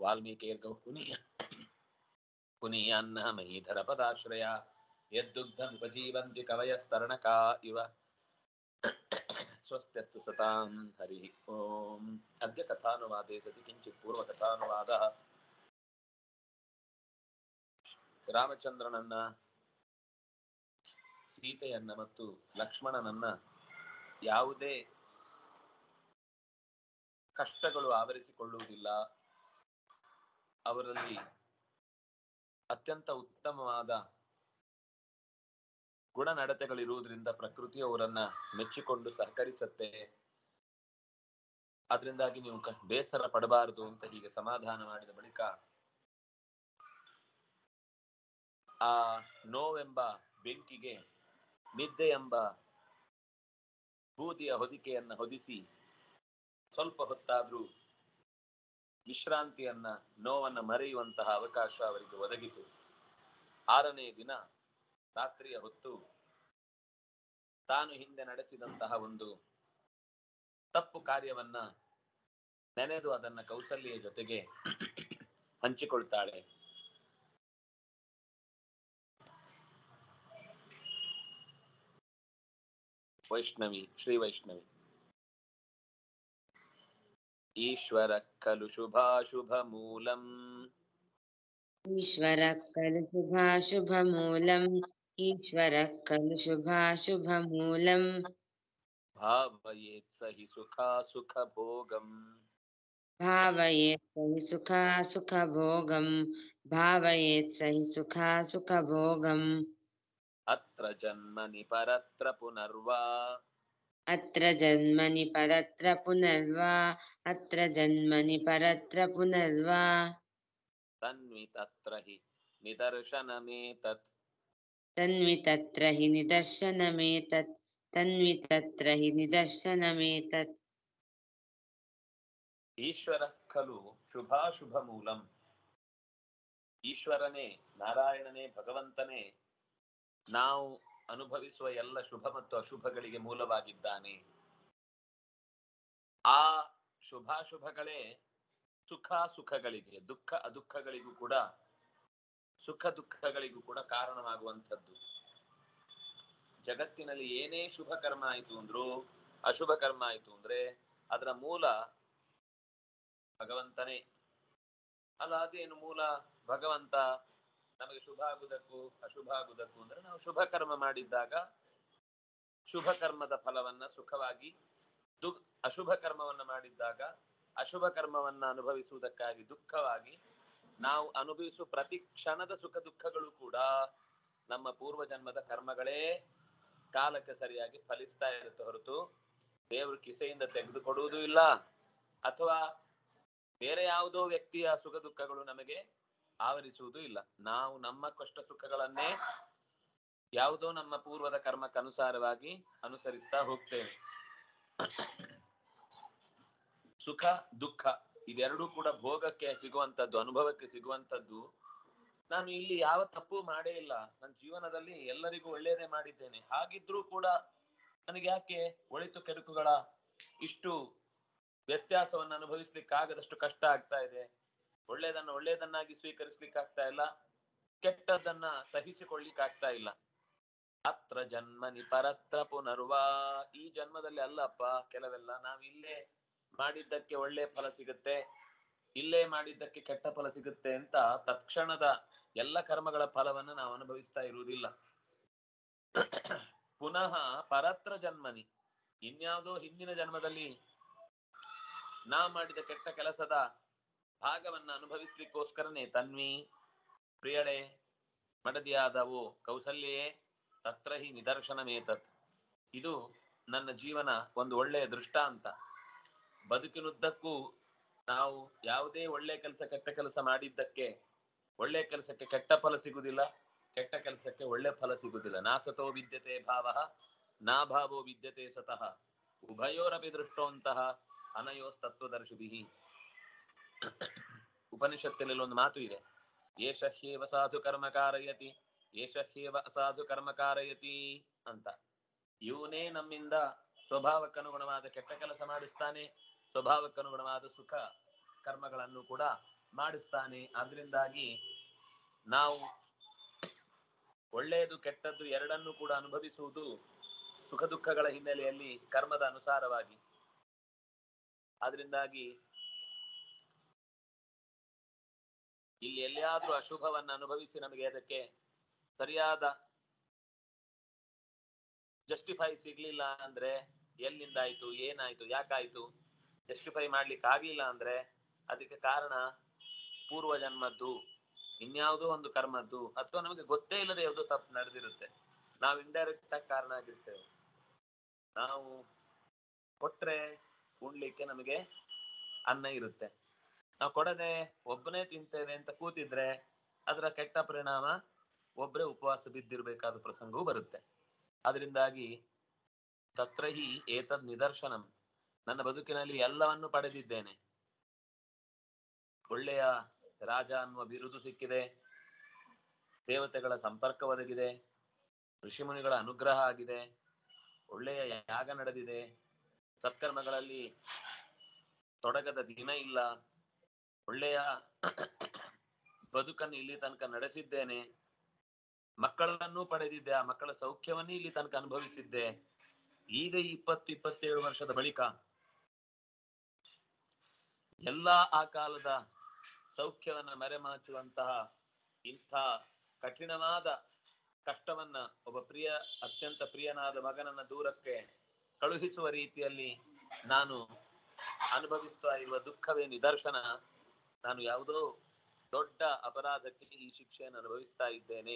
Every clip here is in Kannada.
ವಾಲ್ಮೀಕಿರ್ಗೌ ಪುನೀಯ ಪುನೀಯಾನ್ನ ಮಹೀಧರ ಪದಾಶ್ರಯ ಯದ್ದುಗ್ಧಮುಪಜೀವಂತಿ ಕವಯಸ್ತರಣಕಾ ಇವ ಸ್ವಸ್ತ್ಯಸ್ತು ಸತಾಂ ಹರಿ ಓಂ ಅದ್ಯ ಕಥಾನುವಾದೆ ಸತಿ ಕಿಂಚಿತ್ ಪೂರ್ವಕಥಾನುವಾದ ರಾಮಚಂದ್ರನನ್ನ ಸೀತೆಯನ್ನ ಮತ್ತು ಲಕ್ಷ್ಮಣನನ್ನ ಯಾವುದೇ ಕಷ್ಟಗಳು ಆವರಿಸಿಕೊಳ್ಳುವುದಿಲ್ಲ ಅವರಲ್ಲಿ ಅತ್ಯಂತ ಉತ್ತಮವಾದ ಗುಣನಡತೆಗಳಿರುವುದರಿಂದ ಪ್ರಕೃತಿ ಅವರನ್ನ ಮೆಚ್ಚಿಕೊಂಡು ಸಹಕರಿಸತ್ತೆ ಅದರಿಂದಾಗಿ ನೀವು ಕ- ಬೇಸರ ಪಡಬಾರದು ಅಂತ ಹೀಗೆ ಸಮಾಧಾನ ಮಾಡಿದ ಬಳಿಕ ಆ ನೋವೆಂಬ ಬೆಂಕಿಗೆ ನಿದ್ದೆ ಎಂಬ ಬೂದಿಯ ಹೊದಿಕೆಯನ್ನ ಹೊದಿಸಿ ಸ್ವಲ್ಪ ಹೊತ್ತಾದ್ರೂ ವಿಶ್ರಾಂತಿಯನ್ನ ನೋವನ್ನ ಮರೆಯುವಂತಹ ಅವಕಾಶ ಅವರಿಗೆ ಒದಗಿತು ಆರನೇ ದಿನ ರಾತ್ರಿಯ ಹೊತ್ತು ತಾನು ಹಿಂದೆ ನಡೆಸಿದಂತಹ ಒಂದು ತಪ್ಪು ಕಾರ್ಯವನ್ನ ನೆನೆದು ಅದನ್ನ ಕೌಸಲ್ಯ ಜೊತೆಗೆ ಹಂಚಿಕೊಳ್ತಾಳೆ ವೈಷ್ಣವಿ ಶ್ರೀ ವೈಷ್ಣವಿ ಈಶ್ವರ ಖಲು ಶುಭಾಶುಭ ಮೂಲಂ ईश्वरः खलु शुभाशुभमूलम् ईश्वरः खलु शुभाशुभमूलम् ಭಾವಯೇತ್ ಸಹಿ ಸುಖಾ ಸುಖ ಭೋಗಂ भावयेत् स हि सुखासुखभोगम् भावयेत् स हि सुखासुखभोगम् ಅತ್ರ ಜನ್ಮನಿ ಪರತ್ರ ಪುನರ್ವಾ अत्र जन्मनि परत्र पुनर्वा अत्र जन्मनि परत्र पुनर्वा ತನ್ವಿ ತತ್ರ ಹಿ ನಿದರ್ಶನಮೇತತ್ तन्वि तत्र हि निदर्शनमेतत् तन्वि तत्र हि निदर्शनमेतत् ಈಶ್ವರ ಖಲು ಶುಭಾಶುಭ ಮೂಲಂ ಈಶ್ವರನೇ ನಾರಾಯಣನೇ ಭಗವಂತನೇ ನಾವು ಅನುಭವಿಸುವ ಎಲ್ಲ ಶುಭ ಮತ್ತು ಅಶುಭಗಳಿಗೆ ಮೂಲವಾಗಿದ್ದಾನೆ ಆ ಶುಭಾಶುಭಗಳೇ ಸುಖ ಸುಖಗಳಿಗೆ ದುಃಖ ಅದುಃಖಗಳಿಗೂ ಕೂಡ ಸುಖ ದುಃಖಗಳಿಗೂ ಕೂಡ ಕಾರಣವಾಗುವಂಥದ್ದು ಜಗತ್ತಿನಲ್ಲಿ ಏನೇ ಶುಭ ಕರ್ಮ ಆಯಿತು ಅಂದ್ರು ಅಶುಭ ಕರ್ಮ ಆಯಿತು ಅಂದ್ರೆ ಅದರ ಮೂಲ ಭಗವಂತನೇ ಅಲ್ಲ ಅದೇನು ಮೂಲ ಭಗವಂತ ನಮಗೆ ಶುಭ ಆಗುವುದಕ್ಕೂ ಅಶುಭ ಆಗುವುದಕ್ಕೂ ಅಂದ್ರೆ ನಾವು ಶುಭ ಕರ್ಮ ಮಾಡಿದ್ದಾಗ ಶುಭ ಕರ್ಮದ ಫಲವನ್ನ ಸುಖವಾಗಿ ದು ಅಶುಭ ಕರ್ಮವನ್ನ ಮಾಡಿದ್ದಾಗ ಅಶುಭ ಕರ್ಮವನ್ನ ಅನುಭವಿಸುವುದಕ್ಕಾಗಿ ದುಃಖವಾಗಿ ನಾವು ಅನುಭವಿಸುವ ಪ್ರತಿ ಕ್ಷಣದ ಸುಖ ದುಃಖಗಳು ಕೂಡ ನಮ್ಮ ಪೂರ್ವ ಜನ್ಮದ ಕರ್ಮಗಳೇ ಕಾಲಕ್ಕೆ ಸರಿಯಾಗಿ ಫಲಿಸ್ತಾ ಇರುತ್ತೆ ಹೊರತು ದೇವರು ಕಿಸೆಯಿಂದ ತೆಗೆದುಕೊಡುವುದೂ ಇಲ್ಲ ಅಥವಾ ಬೇರೆ ಯಾವುದೋ ವ್ಯಕ್ತಿಯ ಸುಖ ದುಃಖಗಳು ನಮಗೆ ಆವರಿಸುವುದೂ ಇಲ್ಲ ನಾವು ನಮ್ಮ ಕಷ್ಟ ಸುಖಗಳನ್ನೇ ಯಾವುದೋ ನಮ್ಮ ಪೂರ್ವದ ಕರ್ಮಕ್ಕನುಸಾರವಾಗಿ ಅನುಸರಿಸ್ತಾ ಹೋಗ್ತೇವೆ ಸುಖ ದುಃಖ ಇದೆರಡೂ ಕೂಡ ಭೋಗಕ್ಕೆ ಸಿಗುವಂತದ್ದು ಅನುಭವಕ್ಕೆ ಸಿಗುವಂತದ್ದು ನಾನು ಇಲ್ಲಿ ಯಾವ ತಪ್ಪು ಮಾಡೇ ಇಲ್ಲ ನನ್ನ ಜೀವನದಲ್ಲಿ ಎಲ್ಲರಿಗೂ ಒಳ್ಳೆಯದೇ ಮಾಡಿದ್ದೇನೆ ಹಾಗಿದ್ರೂ ಕೂಡ ನನಗೆ ಯಾಕೆ ಒಳಿತು ಕೆಡುಕುಗಳ ಇಷ್ಟು ವ್ಯತ್ಯಾಸವನ್ನು ಅನುಭವಿಸ್ಲಿಕ್ಕಾಗದಷ್ಟು ಕಷ್ಟ ಆಗ್ತಾ ಇದೆ ಒಳ್ಳೆಯದನ್ನ ಒಳ್ಳೆಯದನ್ನಾಗಿ ಸ್ವೀಕರಿಸ್ಲಿಕ್ಕೆ ಆಗ್ತಾ ಇಲ್ಲ ಕೆಟ್ಟದ್ದನ್ನ ಸಹಿಸಿಕೊಳ್ಳಿಕ್ ಆಗ್ತಾ ಇಲ್ಲ ಅತ್ರ ಜನ್ಮನಿ ಪರತ್ರ ಪುನರ್ವಾ ಈ ಜನ್ಮದಲ್ಲಿ ಅಲ್ಲಪ್ಪ ಕೆಲವೆಲ್ಲ ನಾವ್ ಇಲ್ಲೇ ಮಾಡಿದ್ದಕ್ಕೆ ಒಳ್ಳೆ ಫಲ ಸಿಗುತ್ತೆ ಇಲ್ಲೇ ಮಾಡಿದ್ದಕ್ಕೆ ಕೆಟ್ಟ ಫಲ ಸಿಗುತ್ತೆ ಅಂತ ತತ್ಕ್ಷಣದ ಎಲ್ಲ ಕರ್ಮಗಳ ಫಲವನ್ನು ನಾವು ಅನುಭವಿಸ್ತಾ ಇರುವುದಿಲ್ಲ ಪುನಃ ಪರತ್ರ ಜನ್ಮನಿ ಇನ್ಯಾವುದೋ ಹಿಂದಿನ ಜನ್ಮದಲ್ಲಿ ನಾ ಮಾಡಿದ ಕೆಟ್ಟ ಕೆಲಸದ ಭಾಗವನ್ನ ಅನುಭವಿಸ್ಲಿಕ್ಕೋಸ್ಕರನೇ ತನ್ವಿ ಪ್ರಿಯಳೆ ಮಡದಿಯಾದವು ಕೌಸಲ್ಯೇ ತತ್ರ ಹಿ ನಿದರ್ಶನಮೇತತ್ ಇದು ನನ್ನ ಜೀವನ ಒಂದು ಒಳ್ಳೆಯ ದೃಷ್ಟಾಂತ ಬದುಕಿನುದ್ದಕ್ಕೂ ನಾವು ಯಾವುದೇ ಒಳ್ಳೆ ಕೆಲಸ ಕೆಟ್ಟ ಕೆಲಸ ಮಾಡಿದ್ದಕ್ಕೆ ಒಳ್ಳೆ ಕೆಲಸಕ್ಕೆ ಕೆಟ್ಟ ಫಲ ಸಿಗುವುದಿಲ್ಲ ಕೆಟ್ಟ ಕೆಲಸಕ್ಕೆ ಒಳ್ಳೆ ಫಲ ಸಿಗುವುದಿಲ್ಲ ನಾಸತೋ ವಿದ್ಯತೆ ಭಾವ ನಾ ಭಾವೋ ವಿದ್ಯತೆ ಸತಃ ಉಭಯೋರಪಿ ದೃಷ್ಟೋಂತಹ ಅನಯೋಸ್ತತ್ವದರ್ಶಿಭಿ ಉಪನಿಷತ್ತಿನಲ್ಲಿ ಒಂದು ಮಾತು ಇದೆ ಏಷ ಹ್ಯೇವ ಸಾಧು ಕರ್ಮ ಕಾರಯತಿ ಏಷ ಹ್ಯೇವ ಅಸಾಧು ಕರ್ಮ ಕಾರಯತಿ ಅಂತ ಇವನೇ ನಮ್ಮಿಂದ ಸ್ವಭಾವಕ್ಕನುಗುಣವಾದ ಕೆಟ್ಟ ಕೆಲಸ ಮಾಡಿಸ್ತಾನೆ ಸ್ವಭಾವಕ್ಕನುಗುಣವಾದ ಸುಖ ಕರ್ಮಗಳನ್ನು ಕೂಡ ಮಾಡಿಸ್ತಾನೆ ಅದರಿಂದಾಗಿ ನಾವು ಒಳ್ಳೆಯದು ಕೆಟ್ಟದ್ದು ಎರಡನ್ನೂ ಕೂಡ ಅನುಭವಿಸುವುದು ಸುಖ ದುಃಖಗಳ ಹಿನ್ನೆಲೆಯಲ್ಲಿ ಕರ್ಮದ ಅನುಸಾರವಾಗಿ ಆದ್ರಿಂದಾಗಿ ಇಲ್ಲಿ ಎಲ್ಲಿಯಾದ್ರೂ ಅಶುಭವನ್ನ ಅನುಭವಿಸಿ ನಮಗೆ ಅದಕ್ಕೆ ಸರಿಯಾದ ಜಸ್ಟಿಫೈ ಸಿಗ್ಲಿಲ್ಲ ಅಂದ್ರೆ ಎಲ್ಲಿಂದಾಯ್ತು ಏನಾಯ್ತು ಯಾಕಾಯ್ತು ಜಸ್ಟಿಫೈ ಮಾಡ್ಲಿಕ್ಕೆ ಆಗ್ಲಿಲ್ಲ ಅಂದ್ರೆ ಅದಕ್ಕೆ ಕಾರಣ ಪೂರ್ವ ಜನ್ಮದ್ದು ಇನ್ಯಾವುದೋ ಒಂದು ಕರ್ಮದ್ದು ಅಥವಾ ನಮಗೆ ಗೊತ್ತೇ ಇಲ್ಲದೆ ಯಾವುದೋ ತಪ್ಪು ನಡೆದಿರುತ್ತೆ ನಾವು ಇಂಡೈರೆಕ್ಟ್ ಆಗಿ ಕಾರಣ ಆಗಿರ್ತೇವೆ ನಾವು ಕೊಟ್ರೆ ಉಣ್ಲಿಕ್ಕೆ ನಮಗೆ ಅನ್ನ ಇರುತ್ತೆ ನಾವು ಕೊಡದೆ ಒಬ್ಬನೇ ತಿಂತೇವೆ ಅಂತ ಕೂತಿದ್ರೆ ಅದರ ಕೆಟ್ಟ ಪರಿಣಾಮ ಒಬ್ಬರೇ ಉಪವಾಸ ಬಿದ್ದಿರ್ಬೇಕಾದ ಪ್ರಸಂಗವೂ ಬರುತ್ತೆ ಅದರಿಂದಾಗಿ ತತ್ರ ಹಿ ಏತದ್ ನಿದರ್ಶನಂ ನನ್ನ ಬದುಕಿನಲ್ಲಿ ಎಲ್ಲವನ್ನು ಪಡೆದಿದ್ದೇನೆ ಒಳ್ಳೆಯ ರಾಜ ಅನ್ನುವ ಬಿರುದು ಸಿಕ್ಕಿದೆ ದೇವತೆಗಳ ಸಂಪರ್ಕ ಒದಗಿದೆ ಋಷಿಮುನಿಗಳ ಅನುಗ್ರಹ ಆಗಿದೆ ಒಳ್ಳೆಯ ಯಾಗ ನಡೆದಿದೆ ಸತ್ಕರ್ಮಗಳಲ್ಲಿ ತೊಡಗದ ದಿನ ಇಲ್ಲ ಒಳ್ಳೆಯ ಬದುಕನ್ನು ಇಲ್ಲಿ ತನಕ ನಡೆಸಿದ್ದೇನೆ ಮಕ್ಕಳನ್ನೂ ಪಡೆದಿದ್ದೆ ಆ ಮಕ್ಕಳ ಸೌಖ್ಯವನ್ನೇ ಇಲ್ಲಿ ತನಕ ಅನುಭವಿಸಿದ್ದೆ ಈಗ ಈ ಇಪ್ಪತ್ತು ಇಪ್ಪತ್ತೇಳು ವರ್ಷದ ಬಳಿಕ ಎಲ್ಲಾ ಆ ಕಾಲದ ಸೌಖ್ಯವನ್ನ ಮರೆಮಾಚುವಂತಹ ಇಂಥ ಕಠಿಣವಾದ ಕಷ್ಟವನ್ನ ಒಬ್ಬ ಪ್ರಿಯ ಅತ್ಯಂತ ಪ್ರಿಯನಾದ ಮಗನನ್ನ ದೂರಕ್ಕೆ ಕಳುಹಿಸುವ ರೀತಿಯಲ್ಲಿ ನಾನು ಅನುಭವಿಸ್ತಾ ಇರುವ ದುಃಖವೇ ನಿದರ್ಶನ ನಾನು ಯಾವುದೋ ದೊಡ್ಡ ಅಪರಾಧಕ್ಕೆ ಈ ಶಿಕ್ಷೆಯನ್ನು ಅನುಭವಿಸ್ತಾ ಇದ್ದೇನೆ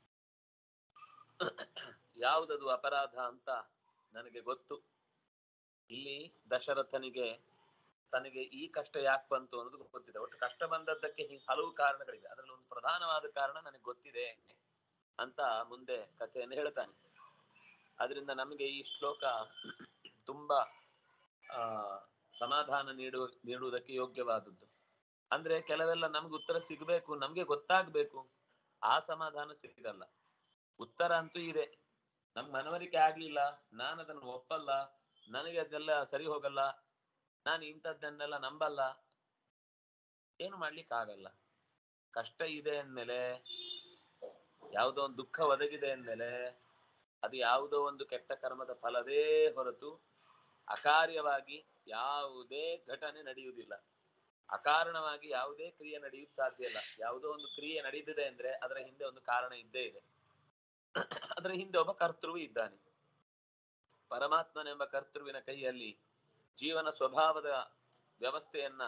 ಯಾವುದದು ಅಪರಾಧ ಅಂತ ನನಗೆ ಗೊತ್ತು ಇಲ್ಲಿ ದಶರಥನಿಗೆ ತನಗೆ ಈ ಕಷ್ಟ ಯಾಕೆ ಬಂತು ಅನ್ನೋದು ಗೊತ್ತಿದೆ ಒಟ್ಟು ಕಷ್ಟ ಬಂದದ್ದಕ್ಕೆ ಹೀಗೆ ಹಲವು ಕಾರಣಗಳಿವೆ ಅದರಲ್ಲಿ ಒಂದು ಪ್ರಧಾನವಾದ ಕಾರಣ ನನಗೆ ಗೊತ್ತಿದೆ ಅಂತ ಮುಂದೆ ಕಥೆಯನ್ನು ಹೇಳ್ತಾನೆ ಅದರಿಂದ ನಮಗೆ ಈ ಶ್ಲೋಕ ತುಂಬಾ ಆ ಸಮಾಧಾನ ನೀಡುವ ನೀಡುವುದಕ್ಕೆ ಯೋಗ್ಯವಾದದ್ದು ಅಂದ್ರೆ ಕೆಲವೆಲ್ಲ ನಮ್ಗೆ ಉತ್ತರ ಸಿಗ್ಬೇಕು ನಮ್ಗೆ ಗೊತ್ತಾಗ್ಬೇಕು ಆ ಸಮಾಧಾನ ಸಿಗಲ್ಲ ಉತ್ತರ ಅಂತೂ ಇದೆ ನಮ್ ಮನವರಿಕೆ ಆಗ್ಲಿಲ್ಲ ನಾನು ಅದನ್ನು ಒಪ್ಪಲ್ಲ ನನಗೆ ಅದೆಲ್ಲ ಸರಿ ಹೋಗಲ್ಲ ನಾನು ಇಂಥದ್ದನ್ನೆಲ್ಲ ನಂಬಲ್ಲ ಏನು ಮಾಡ್ಲಿಕ್ಕೆ ಆಗಲ್ಲ ಕಷ್ಟ ಇದೆ ಅಂದ್ಮೇಲೆ ಯಾವುದೋ ಒಂದು ದುಃಖ ಒದಗಿದೆ ಅಂದ್ಮೇಲೆ ಅದು ಯಾವುದೋ ಒಂದು ಕೆಟ್ಟ ಕರ್ಮದ ಫಲವೇ ಹೊರತು ಅಕಾರ್ಯವಾಗಿ ಯಾವುದೇ ಘಟನೆ ನಡೆಯುವುದಿಲ್ಲ ಅಕಾರಣವಾಗಿ ಯಾವುದೇ ಕ್ರಿಯೆ ನಡೆಯುವುದು ಸಾಧ್ಯ ಇಲ್ಲ ಯಾವುದೋ ಒಂದು ಕ್ರಿಯೆ ನಡೆದಿದೆ ಅಂದ್ರೆ ಅದರ ಹಿಂದೆ ಒಂದು ಕಾರಣ ಇದ್ದೇ ಇದೆ ಅದರ ಹಿಂದೆ ಒಬ್ಬ ಕರ್ತೃವು ಇದ್ದಾನೆ ಪರಮಾತ್ಮನೆಂಬ ಕರ್ತೃವಿನ ಕೈಯಲ್ಲಿ ಜೀವನ ಸ್ವಭಾವದ ವ್ಯವಸ್ಥೆಯನ್ನ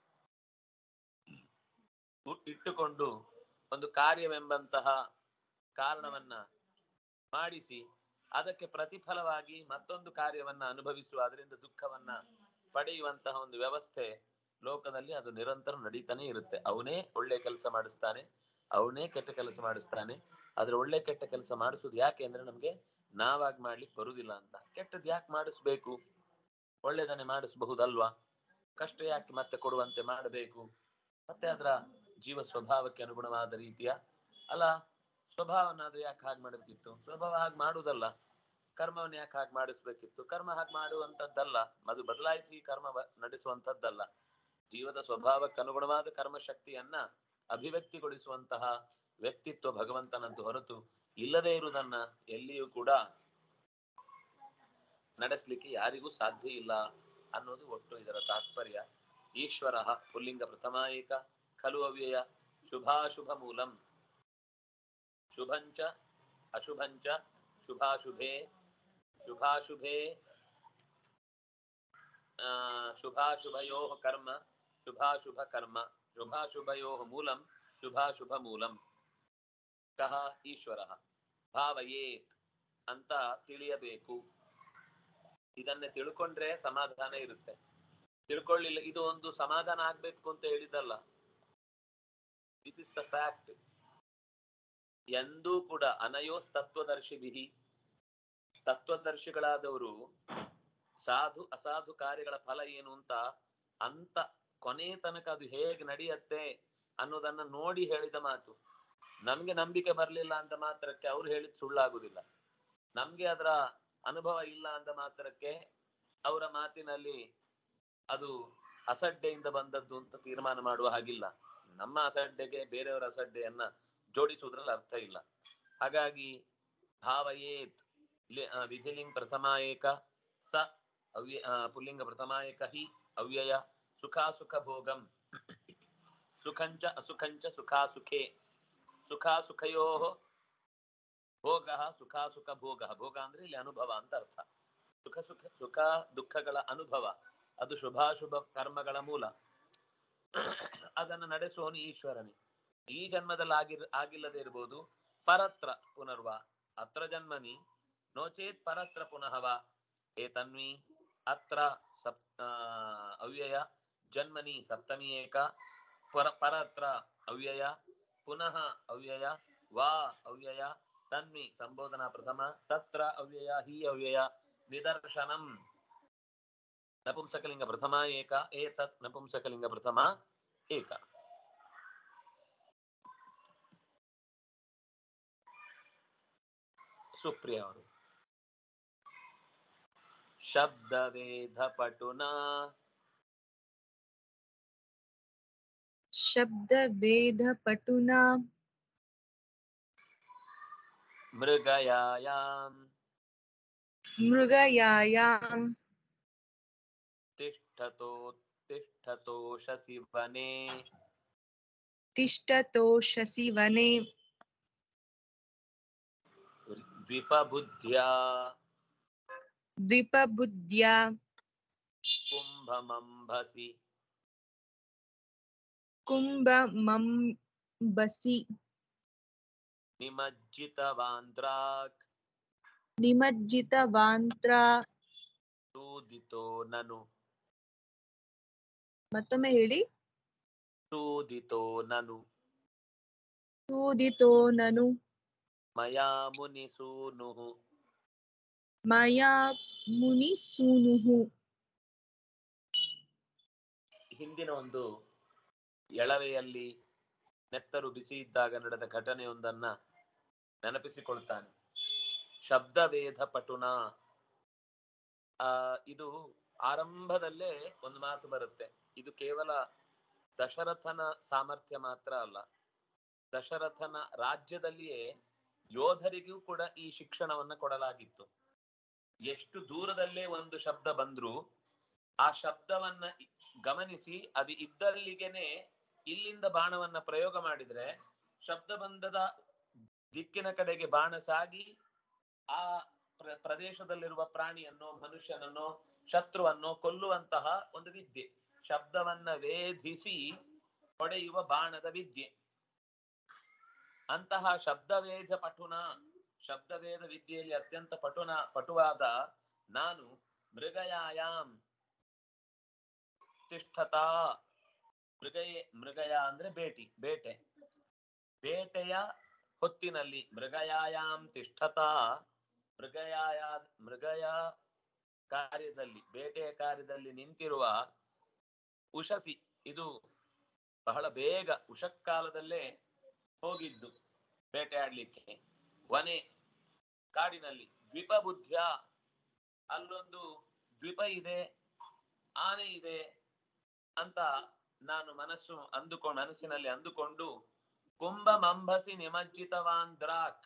ಉ- ಇಟ್ಟುಕೊಂಡು ಒಂದು ಕಾರ್ಯವೆಂಬಂತಹ ಕಾರಣವನ್ನ ಮಾಡಿಸಿ ಅದಕ್ಕೆ ಪ್ರತಿಫಲವಾಗಿ ಮತ್ತೊಂದು ಕಾರ್ಯವನ್ನ ಅನುಭವಿಸುವ ಅದರಿಂದ ದುಃಖವನ್ನ ಪಡೆಯುವಂತಹ ಒಂದು ವ್ಯವಸ್ಥೆ ಲೋಕದಲ್ಲಿ ಅದು ನಿರಂತರ ನಡೀತಾನೆ ಇರುತ್ತೆ ಅವನೇ ಒಳ್ಳೆ ಕೆಲಸ ಮಾಡಿಸ್ತಾನೆ ಅವನೇ ಕೆಟ್ಟ ಕೆಲಸ ಮಾಡಿಸ್ತಾನೆ ಆದ್ರೆ ಒಳ್ಳೆ ಕೆಟ್ಟ ಕೆಲಸ ಮಾಡಿಸೋದು ಯಾಕೆ ಅಂದ್ರೆ ನಮ್ಗೆ ನಾವಾಗಿ ಮಾಡ್ಲಿಕ್ಕೆ ಬರುದಿಲ್ಲ ಅಂತ ಕೆಟ್ಟದ್ ಯಾಕೆ ಮಾಡಿಸ್ಬೇಕು ಒಳ್ಳೆದನ್ನೇ ಮಾಡಿಸಬಹುದಲ್ವಾ ಕಷ್ಟ ಯಾಕೆ ಮತ್ತೆ ಕೊಡುವಂತೆ ಮಾಡಬೇಕು ಮತ್ತೆ ಅದರ ಜೀವ ಸ್ವಭಾವಕ್ಕೆ ಅನುಗುಣವಾದ ರೀತಿಯ ಅಲ್ಲ ಸ್ವಭಾವನಾದ್ರೂ ಯಾಕೆ ಹಾಗೆ ಮಾಡಬೇಕಿತ್ತು ಸ್ವಭಾವ ಹಾಗೆ ಮಾಡುವುದಲ್ಲ ಕರ್ಮವನ್ನು ಯಾಕೆ ಹಾಗೆ ಮಾಡಿಸ್ಬೇಕಿತ್ತು ಕರ್ಮ ಹಾಗೆ ಮಾಡುವಂತದ್ದಲ್ಲ ಅದು ಬದಲಾಯಿಸಿ ಕರ್ಮ ಬ- ನಡೆಸುವಂತದ್ದಲ್ಲ ಜೀವದ ಸ್ವಭಾವಕ್ಕೆ ಅನುಗುಣವಾದ ಕರ್ಮ ಶಕ್ತಿಯನ್ನ ಅಭಿವ್ಯಕ್ತಿಗೊಳಿಸುವಂತಹ ವ್ಯಕ್ತಿತ್ವ ಭಗವಂತನಂತೂ ಹೊರತು ಇಲ್ಲದೇ ಇರುವುದನ್ನ ಎಲ್ಲಿಯೂ ಕೂಡ ನಡೆಸಲಿಕ್ಕೆ ಯಾರಿಗೂ ಸಾಧ್ಯ ಇಲ್ಲ ಅನ್ನೋದು ಒಟ್ಟು ಇದರ ತಾತ್ಪರ್ಯ ಈಶ್ವರ ಪುಲ್ಲಿಂಗ ಪ್ರಥಮ ಏಕ ಖಲು ಅವ್ಯಯ ಶುಭಾಶುಭ ಮೂಲಂ ಶುಭಂಚ ಅಶುಭಂಚ ಶುಭಾಶುಭೆ ಶುಭಾಶುಭೆ ಆ, ಶುಭಾಶುಭಯೋ ಕರ್ಮ ಶುಭಾಶುಭ ಕರ್ಮ ಶುಭಾಶುಭಯೋ ಮೂಲಂ ಶುಭಾಶುಭ ಮೂಲಂ ಕಹ ಈಶ್ವರ ಭಾವಯೇತ್ ಅಂತ ತಿಳಿಯಬೇಕು ಇದನ್ನೇ ತಿಳ್ಕೊಂಡ್ರೆ ಸಮಾಧಾನ ಇರುತ್ತೆ ತಿಳ್ಕೊಳ್ಳಿಲ್ಲ ಇದು ಒಂದು ಸಮಾಧಾನ ಆಗ್ಬೇಕು ಅಂತ ಹೇಳಿದಲ್ಲ ದಿಸ್ ಇಸ್ ದ ಫ್ಯಾಕ್ಟ್ ಎಂದೂ ಕೂಡ ಅನಯೋಸ್ ತತ್ವದರ್ಶಿಬಿಹಿ ತತ್ವದರ್ಶಿಗಳಾದವರು ಸಾಧು ಅಸಾಧು ಕಾರ್ಯಗಳ ಫಲ ಏನು ಅಂತ ಅಂತ ಕೊನೆ ತನಕ ಅದು ಹೇಗೆ ನಡೆಯತ್ತೆ ಅನ್ನೋದನ್ನ ನೋಡಿ ಹೇಳಿದ ಮಾತು ನಮ್ಗೆ ನಂಬಿಕೆ ಬರ್ಲಿಲ್ಲ ಅಂತ ಮಾತ್ರಕ್ಕೆ ಅವ್ರು ಹೇಳಿದ್ ಸುಳ್ಳಾಗುದಿಲ್ಲ ನಮ್ಗೆ ಅದರ ಅನುಭವ ಇಲ್ಲ ಅಂತ ಮಾತ್ರಕ್ಕೆ ಅವರ ಮಾತಿನಲ್ಲಿ ಅದು ಅಸಡ್ಡೆಯಿಂದ ಬಂದದ್ದು ಅಂತ ತೀರ್ಮಾನ ಮಾಡುವ ಹಾಗಿಲ್ಲ ನಮ್ಮ ಅಸಡ್ಡೆಗೆ ಬೇರೆಯವರ ಅಸಡ್ಡೆಯನ್ನ ಜೋಡಿಸುವುದ್ರಲ್ಲಿ ಅರ್ಥ ಇಲ್ಲ ಹಾಗಾಗಿ ಭಾವಯೇತ್ ಇಲ್ಲಿ ಆ, ವಿಧಿಲಿಂಗ್ ಪ್ರಥಮ ಏಕ ಸ ಅವ್ಯ ಆ, ಪುಲ್ಲಿಂಗ ಪ್ರಥಮ ಏಕ ಹಿ ಅವ್ಯಯ ಸುಖಾಸುಖ ಭೋಗಂ ಸುಖಂಚ ಅಸುಖಂಚ ಸುಖಾಸುಖೇ ಸುಖಾಸುಖಯೋ ಭೋಗ ಸುಖಾಸುಖ ಭೋಗ ಭೋಗ ಅಂದ್ರೆ ಇಲ್ಲಿ ಅನುಭವ ಅಂತ ಅರ್ಥ ಸುಖ ಸುಖ ಸುಖ ದುಃಖಗಳ ಅನುಭವ ಅದು ಶುಭಾಶುಭ ಕರ್ಮಗಳ ಮೂಲ ಅದನ್ನು ನಡೆಸುವವನು ಈಶ್ವರನೇ ಈ ಜನ್ಮದಲ್ಲಿ ಆಗಿರ್ ಆಗಿಲ್ಲದೆ ಇರ್ಬೋದು ಪರತ್ರ ಪುನರ್ವ ಅತ್ರ ಜನ್ಮನಿ ನೋಚೇತ್ ಪರತ್ರ ಪುನಃವ ಹೇ ತನ್ವಿ ಅತ್ರ ಸಪ್ ಆ, ಅವ್ಯಯ ಜನ್ಮನಿ ಸಪ್ತಮಿ ಏಕ ಪರ ಪರತ್ರ ಅವ್ಯಯ ಪುನಃ ಅವ್ಯಯ ವಾ ಅವ್ಯಯ ತನ್ವಿ ಸಂಬೋಧನಾ ಪ್ರಥಮ ತತ್ರ ಅವ್ಯಯ ಹಿ ಅವ್ಯಯ ನಿದರ್ಶನಂ ನಪುಂಸಕಲಿಂಗ ಪ್ರಥಮ ಏಕ ಏತತ್ ನಪುಂಸಕಲಿಂಗ ಪ್ರಥಮ ಏಕ ಸುಪ್ರಿಯ ಅವರು ಶಬ್ದವೇಧ ಪಟುನಾ शब्दवेदपटुना ಮೃಗಯಾಯಾಂ मृगयायां ತಿಷ್ಠತೋ ತಿಷ್ಠತೋಷಸಿ ವನೆ तिष्ठतोषसि वने ದ್ವಿಪಬುದ್ಧ್ಯಾ द्विपबुद्ध्या ಕುಂಭಮಂಭಸಿ कुम्भमम्बसि ನಿಮಜ್ಜಿತವಾಂದ್ರಾಕ್ ನಿಮಜ್ಜಿತವಾಂತ್ರ ಸೂದಿತೋ ನನು ಮತ್ತೊಮ್ಮೆ ಹೇಳಿ ಸೂದಿತೋ ನನು ಸೂದಿತೋ ನನು ಮಯಾ ಮುನಿಸೂನುಃ ಮಯಾ ಮುನಿಸೂನುಹು ಹಿಂದಿನ ಒಂದು ಎಳವೆಯಲ್ಲಿ ನೆತ್ತರು ಬಿಸಿ ಇದ್ದಾಗ ನಡೆದ ಘಟನೆಯೊಂದನ್ನ ನೆನಪಿಸಿಕೊಳ್ತಾನೆ ಶಬ್ದವೇಧ ಪಟುನ ಆ ಇದು ಆರಂಭದಲ್ಲೇ ಒಂದು ಮಾತು ಬರುತ್ತೆ ಇದು ಕೇವಲ ದಶರಥನ ಸಾಮರ್ಥ್ಯ ಮಾತ್ರ ಅಲ್ಲ ದಶರಥನ ರಾಜ್ಯದಲ್ಲಿಯೇ ಯೋಧರಿಗೂ ಕೂಡ ಈ ಶಿಕ್ಷಣವನ್ನ ಕೊಡಲಾಗಿತ್ತು ಎಷ್ಟು ದೂರದಲ್ಲೇ ಒಂದು ಶಬ್ದ ಬಂದ್ರು ಆ ಶಬ್ದವನ್ನ ಇ- ಗಮನಿಸಿ ಅದು ಇದ್ದಲ್ಲಿಗೆನೆ ಇಲ್ಲಿಂದ ಬಾಣವನ್ನ ಪ್ರಯೋಗ ಮಾಡಿದ್ರೆ ಶಬ್ದ ಬಂಧದ ದಿಕ್ಕಿನ ಕಡೆಗೆ ಬಾಣ ಸಾಗಿ ಆ ಪ್ರ- ಪ್ರದೇಶದಲ್ಲಿರುವ ಪ್ರಾಣಿಯನ್ನೋ ಮನುಷ್ಯನನ್ನೋ ಶತ್ರುವನ್ನೋ ಕೊಲ್ಲುವಂತಹ ಒಂದು ವಿದ್ಯೆ ಶಬ್ದವನ್ನ ವೇಧಿಸಿ ಹೊಡೆಯುವ ಬಾಣದ ವಿದ್ಯೆ ಅಂತಹ ಶಬ್ದವೇದ ಪಟುನ ಶಬ್ದವೇದ ವಿದ್ಯೆಯಲ್ಲಿ ಅತ್ಯಂತ ಪಟುನ ಪಟುವಾದ ನಾನು ಮೃಗಯಾಯಾಂ ತಿಷ್ಠತಾ ಮೃಗಯ ಮೃಗಯ ಅಂದ್ರೆ ಬೇಟಿ ಬೇಟೆ ಬೇಟೆಯ ಹೊತ್ತಿನಲ್ಲಿ ಮೃಗಯಾಯಾಂ ತಿಷ್ಠತಾ ಮೃಗಯಾಯ ಮೃಗಯ ಕಾರ್ಯದಲ್ಲಿ ಬೇಟೆಯ ಕಾರ್ಯದಲ್ಲಿ ನಿಂತಿರುವ ಉಷಸಿ ಇದು ಬಹಳ ಬೇಗ ಉಷಕ್ಕಾಲದಲ್ಲೇ ಹೋಗಿದ್ದು ಬೇಟೆಯಾಡ್ಲಿಕ್ಕೆ ವನೆ ಕಾಡಿನಲ್ಲಿ ದ್ವಿಪ ಬುದ್ಧ್ಯ ಅಲ್ಲೊಂದು ದ್ವಿಪ ಇದೆ ಆನೆ ಇದೆ ಅಂತ ನಾನು ಮನಸ್ಸು ಅಂದುಕೊಂಡು ಮನಸ್ಸಿನಲ್ಲಿ ಅಂದುಕೊಂಡು ಕುಂಭ ಮಂಬಸಿ ನಿಮಜ್ಜಿತವಾನ್ ದ್ರಾಕ್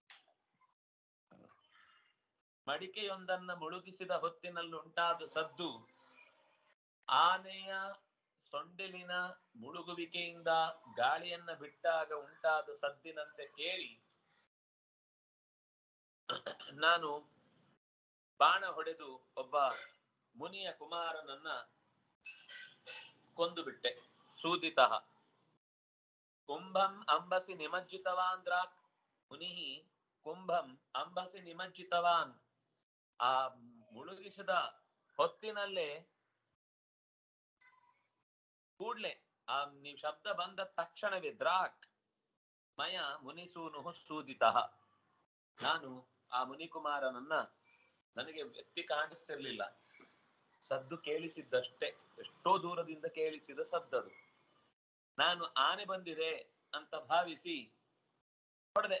ಮಡಿಕೆಯೊಂದನ್ನ ಮುಳುಗಿಸಿದ ಹೊತ್ತಿನಲ್ಲುಂಟಾದ ಸದ್ದು ಆನೆಯ ಸೊಂಡಿಲಿನ ಮುಳುಗುವಿಕೆಯಿಂದ ಗಾಳಿಯನ್ನ ಬಿಟ್ಟಾಗ ಉಂಟಾದ ಸದ್ದಿನಂತೆ ಕೇಳಿ ನಾನು ಬಾಣ ಹೊಡೆದು ಒಬ್ಬ ಮುನಿಯ ಕುಮಾರನನ್ನ ಕೊಂದು ಬಿಟ್ಟೆ ಸೂದಿತಃ ಕುಂಭಂ ಅಂಬಸಿ ನಿಮಜ್ಜಿತವಾಂದ್ರಾಕ್ ಮುನಿ ಕುಂಭಂ ಅಂಬಸಿ ನಿಮಜ್ಜಿತವಾನ್ ಆ ಮುಳುಗಿಸಿದ ಹೊತ್ತಿನಲ್ಲೇ ಕೂಡ್ಲೆ ಆ ನೀವು ಶಬ್ದ ಬಂದ ತಕ್ಷಣವೇ ದ್ರಾಕ್ ಮಯ ಮುನಿಸೂನು ಸೂದಿತಃ ನಾನು ಆ ಮುನಿಕುಮಾರನನ್ನ ನನಗೆ ವ್ಯಕ್ತಿ ಕಾಣಿಸ್ತಿರ್ಲಿಲ್ಲ ಸದ್ದು ಕೇಳಿಸಿದ್ದಷ್ಟೇ ಎಷ್ಟೋ ದೂರದಿಂದ ಕೇಳಿಸಿದ ಸದ್ದದು ನಾನು ಆನೆ ಬಂದಿದೆ ಅಂತ ಭಾವಿಸಿ ಹೊಡೆದೆ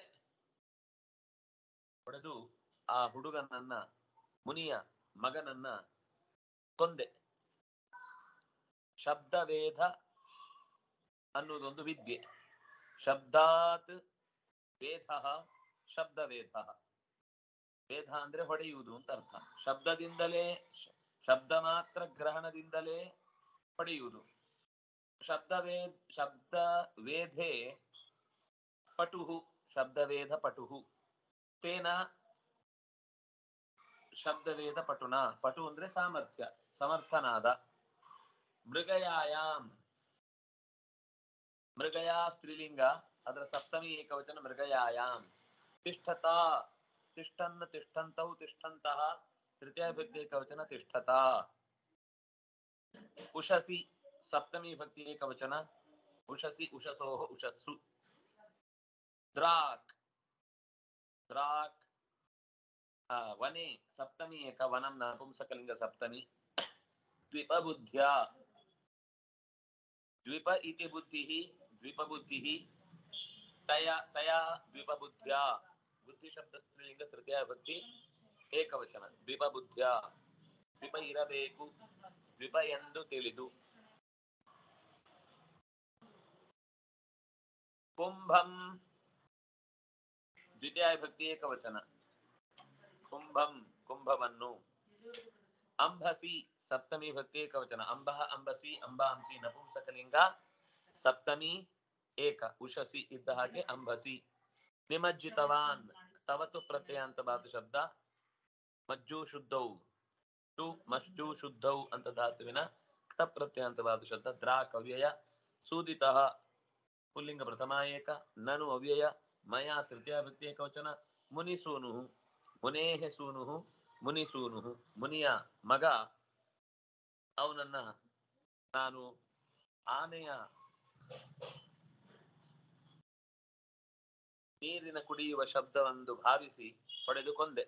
ಹೊಡೆದು ಆ ಹುಡುಗನನ್ನ ಮುನಿಯ ಮಗನನ್ನ ಕೊಂದೆ ಶಬ್ದವೇದ ಅನ್ನುವುದೊಂದು ವಿದ್ಯೆ ಶಬ್ದಾತ್ ವೇದ ಶಬ್ದ ವೇದ ವೇದ ಅಂದ್ರೆ ಹೊಡೆಯುವುದು ಅಂತ ಅರ್ಥ ಶಬ್ದದಿಂದಲೇ ಶ- ಶಬ್ದ ಮಾತ್ರ ಗ್ರಹಣದಿಂದಲೇ ಹೊಡೆಯುವುದು ಶಬ್ದ ವೇದ ಶಬ್ದ ವೇಧೆ ಪಟುಹು ಶಬ್ದವೇದ ಪಟುಹು ತೇನ ಶಬ್ದವೇದ ಪಟುನ ಪಟು ಅಂದ್ರೆ ಸಾಮರ್ಥ್ಯ ಸಮರ್ಥನಾದ ಮೃಗಯಾಯಾಮ್ ಮೃಗಯ ಸ್ತ್ರೀಲಿಂಗ ಅದರ ಸಪ್ತಮಿ ಏಕವಚನ ಮೃಗಯಾಯಾಮ್ ತಿಷ್ಠತಾ ತಿಷ್ಠನ್ನ ತಿಷ್ಠಂತೌ ತಿಷ್ಠಂತಹ ತೃತೀಯ ಭಕ್ತಿ ಏಕವಚನ ತಿಷ್ಠತಾ ಉಷಸಿ ಸಪ್ತಮಿ ಭಕ್ತಿ ಏಕವಚನ ಉಷಸಿ ಉಷಸೋ ಉಷಸ್ಸು ದ್ರಾಕ್ ದ್ರಾಕ್ ಆ, ವನೆ ಸಪ್ತಮಿ ಏಕ ವನಂ ನಪುಂಸಕಲಿಂಗ ಸಪ್ತಮಿ ದ್ವಿಪಬುದ್ಧ್ಯ ದ್ವಿಪ ಇತಿ ಬುದ್ಧಿಃ ದ್ವಿಪಬುದ್ಧಿಃ ತಯ ತಯಾ ದ್ವಿಪಬುದ್ಧ್ಯ ಬುದ್ಧಿ ಶಬ್ದ ಸ್ತ್ರೀಲಿಂಗ ತೃತೀಯ ಭಕ್ತಿ ಏಕವಚನ ದ್ವಿಪಬುದ್ಧ್ಯ ದ್ವಿಪ ಇರಬೇಕು ದ್ವಿಪ ಎಂದು ತಿಳಿದು ಕುಂಭಂ ದ್ವಿತೀಯ ಭಕ್ತಿ ಏಕವಚನ ಕುಂಭಂ ಕುಂಭವನ್ನು ಅಂಬಸಿ ಸಪ್ತಮಿ ಭಕ್ತಿ ಏಕವಚನ ಅಂಬಃ ಅಂಬಸಿ ಅಂಬಾಂಸಿ ನಪುಂಸಕಲಿಂಗ ಸಪ್ತಮಿ ಏಕ ಉಷಸಿ ಇದ್ದ ಹಾಗೆ ಅಂಬಸಿ ನಿಮಜ್ಜಿತವಾನ್ ತವತು ಪ್ರತ್ಯಯ ಅಂತ ಬಾತು ಶಬ್ದ ಮಜ್ಜು ಶುದ್ಧೌ ಟು ಮಶ್ಜು ಶುದ್ಧೌ ಅಂತ ಧಾತುವಿನ ಕ್ತ ಪ್ರತ್ಯಯ ಅಂತ ಬಾತು ಶಬ್ದ ದ್ರಾಕ್ ಅವ್ಯಯ ಸೂದಿತಃ ಪುಲ್ಲಿಂಗ ಪ್ರಥಮ ಏಕ ನನು ಅವ್ಯಯ ಮಯ ತೃತೀಯ ಭಕ್ತಿ ಏಕವಚನ ಮುನಿಸೂನು ಮುನೇಹ ಸೂನು ಮುನಿಸೂನು ಮುನಿಯ ಮಗ ಅವನನ್ನ ನಾನು ಆನೆಯ ನೀರಿನ ಕುಡಿಯುವ ಶಬ್ದವೆಂದು ಭಾವಿಸಿ ಹೊಡೆದು ಕೊಂದೆ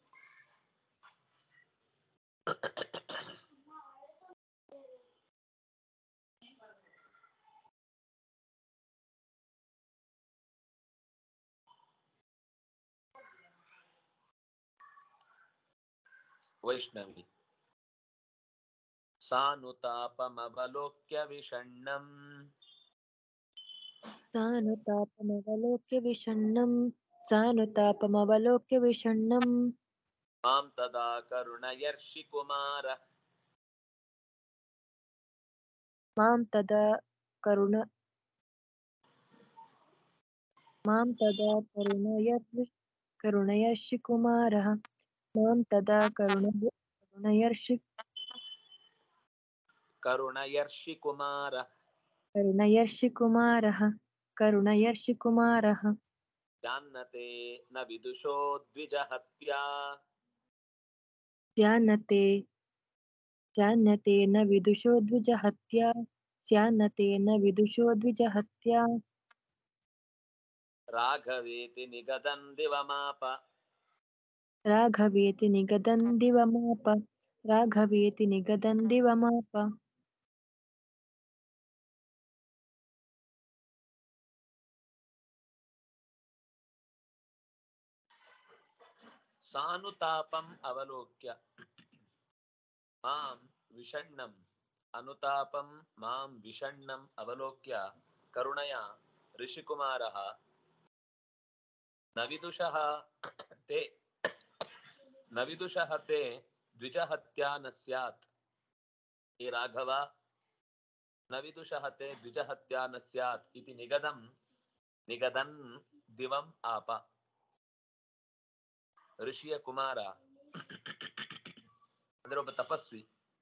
ವೈಷ್ಣವಿ ಸಾನುತಾಪಮವಲೋಕ್ಯ ವಿಷಣ್ಣಂ सानुतापमवलोक्य विषण्णं सानुतापमवलोक्य विषण्णं ಮಾಂ ತದಾ ಕರುಣಯರ್ಷಿ ಕುಮಾರ मां तदा करुण मां तदा करुणयर् करुणयर्षि कुमारः मां तदा करुणय करुणयर्षि ಕರುಣಯರ್ಷಿ ಕುಮಾರ करुणयर्षि कुमारः करुणयर्षि कुमारः ಜಾನ್ನತೆ ನ ವಿದುಷೋ ದ್ವಿಜ ಹತ್ಯಾ स्यान्नते स्यान्नते न विदुषो द्विजहत्या स्यान्नते न विदुषो द्विजहत्या ರಾಘವೇತಿ ನಿಗದನ್ ದಿವಮಾಪ राघवेति निगदन् दिवमाप राघवेति निगदन् दिवमाप ಸಾನುತಾಪಂ ಅವಲೋಕ್ಯ ಮಾಂ ವಿಷಣ್ಣಂ ಅನುತಾಪಂ ಮಾಂ ವಿಷಣ್ಣಂ ಅವಲೋಕ್ಯ ಕರುಣಯ ಋಷಿಕುಮಾರಃ ನ ವಿದುಷಃ ते न विदुषः ते द्विजहत्या न स्यात् हे राघव न विदुषः ते द्विजहत्या न स्यात् इति निगदं निगदन् दिवम् आप ಋಷಿಯ ಕುಮಾರ ಅಂದ್ರೆ ಒಬ್ಬ ತಪಸ್ವಿ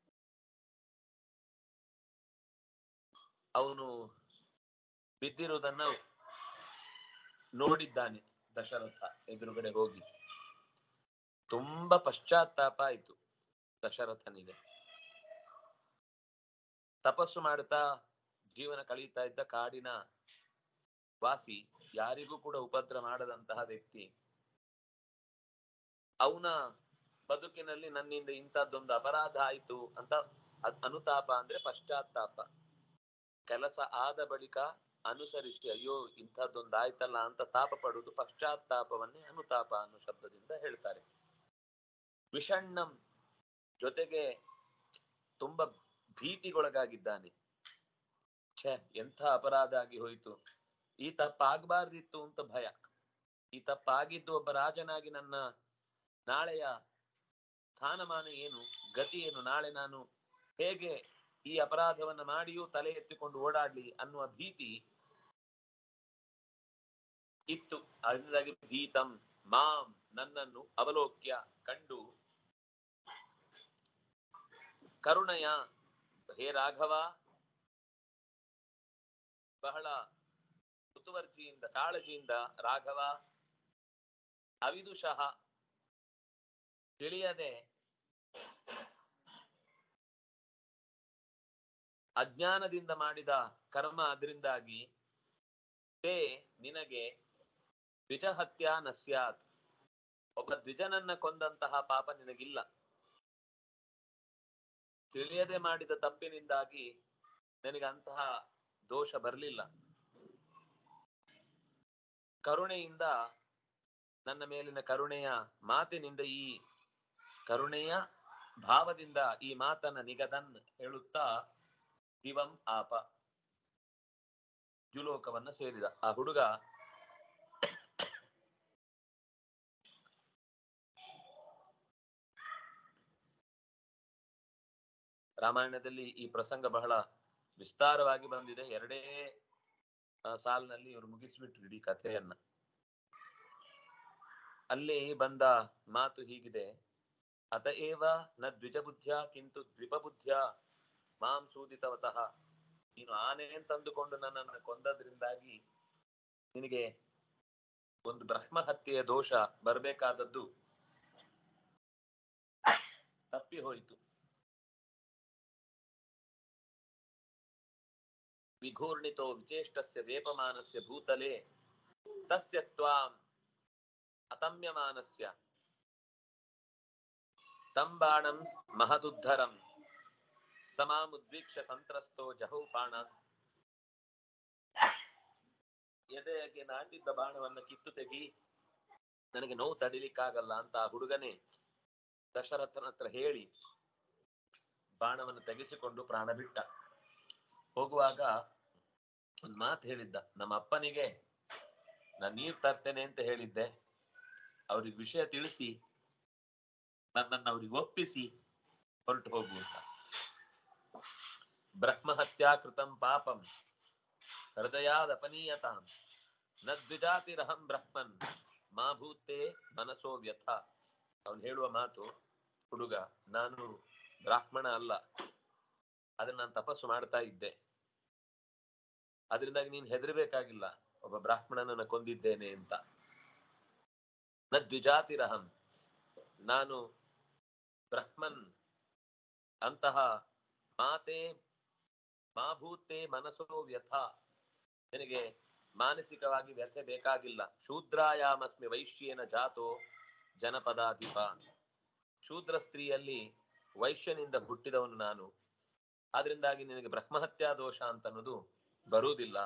ಅವನು ಬಿದ್ದಿರುವುದನ್ನ ನೋಡಿದ್ದಾನೆ ದಶರಥ ಎದುರುಗಡೆ ಹೋಗಿ ತುಂಬಾ ಪಶ್ಚಾತ್ತಾಪ ಆಯ್ತು ದಶರಥನಿಗೆ ತಪಸ್ಸು ಮಾಡುತ್ತಾ ಜೀವನ ಕಳೀತಾ ಇದ್ದ ಕಾಡಿನ ವಾಸಿ ಯಾರಿಗೂ ಕೂಡ ಉಪದ್ರ ಮಾಡದಂತಹ ವ್ಯಕ್ತಿ ಅವನ ಬದುಕಿನಲ್ಲಿ ನನ್ನಿಂದ ಇಂಥದ್ದೊಂದು ಅಪರಾಧ ಆಯ್ತು ಅಂತ ಅದ್ ಅನುತಾಪ ಅಂದ್ರೆ ಪಶ್ಚಾತ್ತಾಪ ಕೆಲಸ ಆದ ಬಳಿಕ ಅನುಸರಿಸಿ ಅಯ್ಯೋ ಇಂಥದ್ದೊಂದು ಆಯ್ತಲ್ಲ ಅಂತ ತಾಪ ಪಡುವುದು ಪಶ್ಚಾತ್ತಾಪವನ್ನೇ ಅನುತಾಪ ಅನ್ನೋ ಶಬ್ದದಿಂದ ಹೇಳ್ತಾರೆ ವಿಷಣ್ಣಂ ಜೊತೆಗೆ ತುಂಬಾ ಭೀತಿಗೊಳಗಾಗಿದ್ದಾನೆ ಛೆ ಎಂಥ ಅಪರಾಧ ಆಗಿ ಹೋಯ್ತು ಈ ತಪ್ಪಾಗಬಾರ್ದಿತ್ತು ಅಂತ ಭಯ ಈ ತಪ್ಪಾಗಿದ್ದು ಒಬ್ಬ ರಾಜನಾಗಿ ನನ್ನ ನಾಳೆಯ ಸ್ಥಾನಮಾನ ಏನು ಗತಿ ಏನು ನಾಳೆ ನಾನು ಹೇಗೆ ಈ ಅಪರಾಧವನ್ನ ಮಾಡಿಯೂ ತಲೆ ಎತ್ತಿಕೊಂಡು ಓಡಾಡ್ಲಿ ಅನ್ನುವ ಭೀತಿ ಇತ್ತು ಅದರಿಂದಾಗಿ ಭೀತಂ ಮಾಂ ನನ್ನನ್ನು ಅವಲೋಕ್ಯ ಕಂಡು ಕರುಣಯ ಹೇ ರಾಘವ ಬಹಳ ಮುತುವರ್ಜಿಯಿಂದ ಕಾಳಜಿಯಿಂದ ರಾಘವ ಅವಿದುಷಃ ತಿಳಿಯದೆ ಅಜ್ಞಾನದಿಂದ ಮಾಡಿದ ಕರ್ಮ ಅದರಿಂದಾಗಿ ತೇ ನಿನಗೆ ದ್ವಿಜಹತ್ಯ ನಸ್ಯಾತ್ ಒಬ್ಬ ದ್ವಿಜನನ್ನ ಕೊಂದಂತಹ ಪಾಪ ನಿನಗಿಲ್ಲ ತಿಳಿಯದೆ ಮಾಡಿದ ತಪ್ಪಿನಿಂದಾಗಿ ನಿನಗೆ ಅಂತಹ ದೋಷ ಬರಲಿಲ್ಲ ಕರುಣೆಯಿಂದ ನನ್ನ ಮೇಲಿನ ಕರುಣೆಯ ಮಾತಿನಿಂದ ಈ ಕರುಣೆಯ ಭಾವದಿಂದ ಈ ಮಾತನ್ನ ನಿಗದನ್ ಹೇಳುತ್ತಾ ದಿವಂ ಆಪ ದ್ಯುಲೋಕವನ್ನ ಸೇರಿದ ಆ ಹುಡುಗ ರಾಮಾಯಣದಲ್ಲಿ ಈ ಪ್ರಸಂಗ ಬಹಳ ವಿಸ್ತಾರವಾಗಿ ಬಂದಿದೆ ಎರಡೇ ಆ, ಸಾಲಿನಲ್ಲಿ ಇವರು ಮುಗಿಸ್ಬಿಟ್ರು ಇಡೀ ಕಥೆಯನ್ನ ಅಲ್ಲಿ ಬಂದ ಮಾತು ಹೀಗಿದೆ ಅತ ಏವ ನ ದ್ವಿಜಬುದ್ಧ್ಯ ಕಿಂತು ದ್ವಿಪಬುದ್ಧ್ಯ ಮಾಂ ಸೂದಿತವತಃ ನೀನು ಆನೆ ಅಂತಂದುಕೊಂಡು ನನ್ನನ್ನು ಕೊಂದದ್ರಿಂದಾಗಿ ನಿನಗೆ ಒಂದು ಬ್ರಹ್ಮ ಹತ್ಯೆಯ ದೋಷ ಬರಬೇಕಾದದ್ದು ತಪ್ಪಿ ಹೋಯಿತು ವಿಘೂರ್ಣಿತೋ ವಿಚೇಷ್ಟಸ್ಯ ವೇಪಮಾನಸ್ಯ ಭೂತಲೆ ತಸ್ಯ ತ್ವಾಂ ಅತಮ್ಯಮಾನಸ್ಯ ತಂ ಬಾಣಂ ಮಹದುದ್ಧರಂ ಸಮಾಮುದ್ವೀಕ್ಷ ಸಂತ್ರಸ್ತೋ ಜಹೌಪಾಣ ಎದೆಗೆ ನಾಟಿದ್ದ ಬಾಣವನ್ನ ಕಿತ್ತು ತೆಗಿ ನನಗೆ ನೋವು ತಡಿಲಿಕ್ಕಾಗಲ್ಲ ಅಂತ ಆ ಹುಡುಗನೇ ದಶರಥನ ಹತ್ರ ಹೇಳಿ ಬಾಣವನ್ನು ತೆಗೆಸಿಕೊಂಡು ಪ್ರಾಣ ಬಿಟ್ಟ ಹೋಗುವಾಗ ಒಂದ್ ಮಾತು ಹೇಳಿದ್ದ ನಮ್ಮ ಅಪ್ಪನಿಗೆ ನಾನು ನೀರ್ ತರ್ತೇನೆ ಅಂತ ಹೇಳಿದ್ದೆ ಅವ್ರಿಗೆ ವಿಷಯ ತಿಳಿಸಿ ನನ್ನನ್ನು ಅವ್ರಿಗೆ ಒಪ್ಪಿಸಿ ಹೊರಟು ಹೋಗು ಅಂತ ಬ್ರಹ್ಮಹತ್ಯಾ ಕೃತಂ ಪಾಪಂ ಹೃದಯಾದಪನೀಯತಾಂ ನ ದ್ವಿಜಾತಿರಹಂ ಬ್ರಹ್ಮನ್ ಮಾ ಭೂತೆ ಮನಸೋ ವ್ಯಥ ಅವನು ಹೇಳುವ ಮಾತು ಹುಡುಗ ನಾನು ಬ್ರಾಹ್ಮಣ ಅಲ್ಲ ಅದನ್ನ ನಾನು ತಪಸ್ಸು ಮಾಡ್ತಾ ಇದ್ದೆ ಅದರಿಂದಾಗಿ ನೀನ್ ಹೆದರ್ಬೇಕಾಗಿಲ್ಲ ಒಬ್ಬ ಬ್ರಾಹ್ಮಣನನ್ನ ಕೊಂದಿದ್ದೇನೆ ಅಂತ ನ ದ್ವಿಜಾತಿರಹಂ ನಾನು ಬ್ರಹ್ಮನ್ ಅಂತಹ ಮಾತೆ ಮಾಭೂತೆ ಮನಸ್ಸೋ ವ್ಯಥ ನಿನಗೆ ಮಾನಸಿಕವಾಗಿ ವ್ಯಥೆ ಬೇಕಾಗಿಲ್ಲ ಶೂದ್ರಾಯಾಮಸ್ಮಿ ವೈಶ್ಯೇನ ಜಾತೋ ಜನಪದಾಧಿಪ ಶೂದ್ರ ಸ್ತ್ರೀಯಲ್ಲಿ ವೈಶ್ಯನಿಂದ ಹುಟ್ಟಿದವನು ನಾನು ಆದ್ರಿಂದಾಗಿ ನಿನಗೆ ಬ್ರಹ್ಮಹತ್ಯಾ ದೋಷ ಅಂತ ಅನ್ನೋದು ಬರುವುದಿಲ್ಲ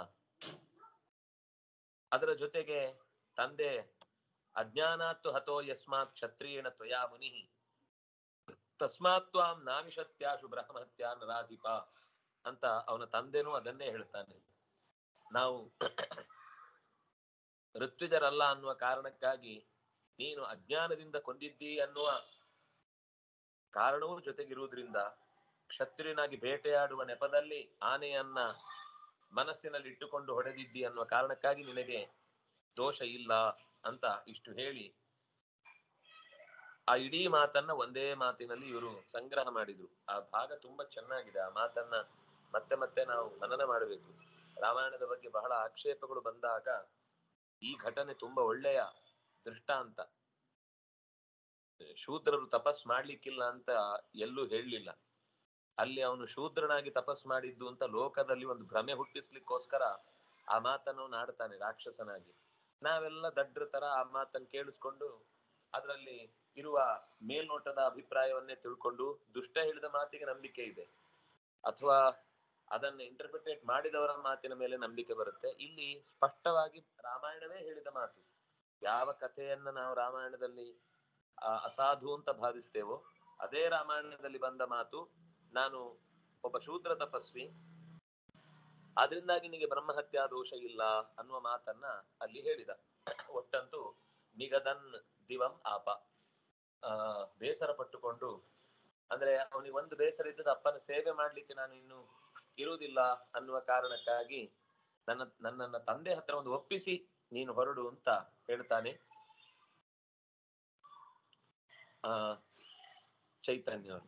ಅದರ ಜೊತೆಗೆ ತಂದೆ ಅಜ್ಞಾನಾತ್ತು ಹತೋ ಯಸ್ಮಾತ್ ಕ್ಷತ್ರಿಯೇಣ ತ್ವಯಾ ಮುನಿ ತಸ್ಮಾತ್ ತ್ವಾಂ ನಾವಿಷತ್ಯಾಶು ಬ್ರಹ್ಮಹತ್ಯಾ ನರಾಧಿಪ ಅಂತ ಅವನ ತಂದೆನೂ ಅದನ್ನೇ ಹೇಳ್ತಾನೆ ನಾವು ಋತ್ವಿಜರಲ್ಲ ಅನ್ನುವ ಕಾರಣಕ್ಕಾಗಿ ನೀನು ಅಜ್ಞಾನದಿಂದ ಕೊಂದಿದ್ದೀ ಅನ್ನುವ ಕಾರಣವೂ ಜೊತೆಗಿರುವುದರಿಂದ ಕ್ಷತ್ರಿಯನಾಗಿ ಬೇಟೆಯಾಡುವ ನೆಪದಲ್ಲಿ ಆನೆಯನ್ನ ಮನಸ್ಸಿನಲ್ಲಿ ಇಟ್ಟುಕೊಂಡು ಹೊಡೆದಿದ್ದಿ ಅನ್ನುವ ಕಾರಣಕ್ಕಾಗಿ ನಿನಗೆ ದೋಷ ಇಲ್ಲ ಅಂತ ಇಷ್ಟು ಹೇಳಿ ಆ ಇಡೀ ಮಾತನ್ನ ಒಂದೇ ಮಾತಿನಲ್ಲಿ ಇವರು ಸಂಗ್ರಹ ಮಾಡಿದ್ರು ಆ ಭಾಗ ತುಂಬಾ ಚೆನ್ನಾಗಿದೆ ಆ ಮಾತನ್ನ ಮತ್ತೆ ಮತ್ತೆ ನಾವು ಮನನ ಮಾಡಬೇಕು ರಾಮಾಯಣದ ಬಗ್ಗೆ ಬಹಳ ಆಕ್ಷೇಪಗಳು ಬಂದಾಗ ಈ ಘಟನೆ ತುಂಬಾ ಒಳ್ಳೆಯ ದೃಷ್ಟಾಂತ ಶೂದ್ರರು ತಪಸ್ ಮಾಡ್ಲಿಕ್ಕಿಲ್ಲ ಅಂತ ಎಲ್ಲೂ ಹೇಳಲಿಲ್ಲ ಅಲ್ಲಿ ಅವನು ಶೂದ್ರನಾಗಿ ತಪಸ್ ಮಾಡಿದ್ದು ಅಂತ ಲೋಕದಲ್ಲಿ ಒಂದು ಭ್ರಮೆ ಹುಟ್ಟಿಸ್ಲಿಕ್ಕೋಸ್ಕರ ಆ ಮಾತನ್ನು ನಾಡ್ತಾನೆ ರಾಕ್ಷಸನಾಗಿ ನಾವೆಲ್ಲ ದಡ್ರ ತರ ಆ ಮಾತನ್ನು ಕೇಳಿಸ್ಕೊಂಡು ಅದರಲ್ಲಿ ಇರುವ ಮೇಲ್ನೋಟದ ಅಭಿಪ್ರಾಯವನ್ನೇ ತಿಳ್ಕೊಂಡು ದುಷ್ಟ ಹೇಳಿದ ಮಾತಿಗೆ ನಂಬಿಕೆ ಇದೆ ಅಥವಾ ಅದನ್ನ ಇಂಟರ್ಪ್ರಿಟೇಟ್ ಮಾಡಿದವರ ಮಾತಿನ ಮೇಲೆ ನಂಬಿಕೆ ಬರುತ್ತೆ ಇಲ್ಲಿ ಸ್ಪಷ್ಟವಾಗಿ ರಾಮಾಯಣವೇ ಹೇಳಿದ ಮಾತು ಯಾವ ಕಥೆಯನ್ನ ನಾವು ರಾಮಾಯಣದಲ್ಲಿ ಆ, ಅಸಾಧು ಅಂತ ಭಾವಿಸ್ತೇವೋ ಅದೇ ರಾಮಾಯಣದಲ್ಲಿ ಬಂದ ಮಾತು ನಾನು ಒಬ್ಬ ಶೂದ್ರ ತಪಸ್ವಿ ಆದ್ರಿಂದಾಗಿ ನಿನಗೆ ಬ್ರಹ್ಮಹತ್ಯಾ ದೋಷ ಇಲ್ಲ ಅನ್ನುವ ಮಾತನ್ನ ಅಲ್ಲಿ ಹೇಳಿದ ಒಟ್ಟಂತೂ ನಿಗದನ್ ದಿವಂ ಆಪ ಆ ಬೇಸರ ಪಟ್ಟುಕೊಂಡು ಅಂದ್ರೆ ಅವನಿಗೆ ಒಂದು ಬೇಸರ ಇದ್ದದ್ದು ಅಪ್ಪನ ಸೇವೆ ಮಾಡ್ಲಿಕ್ಕೆ ನಾನು ಇನ್ನು ಇರುವುದಿಲ್ಲ ಅನ್ನುವ ಕಾರಣಕ್ಕಾಗಿ ನನ್ನ ನನ್ನನ್ನ ತಂದೆ ಹತ್ರ ಒಂದು ಒಪ್ಪಿಸಿ ನೀನು ಹೊರಡು ಅಂತ ಹೇಳ್ತಾನೆ ಆ ಚೈತನ್ಯವರು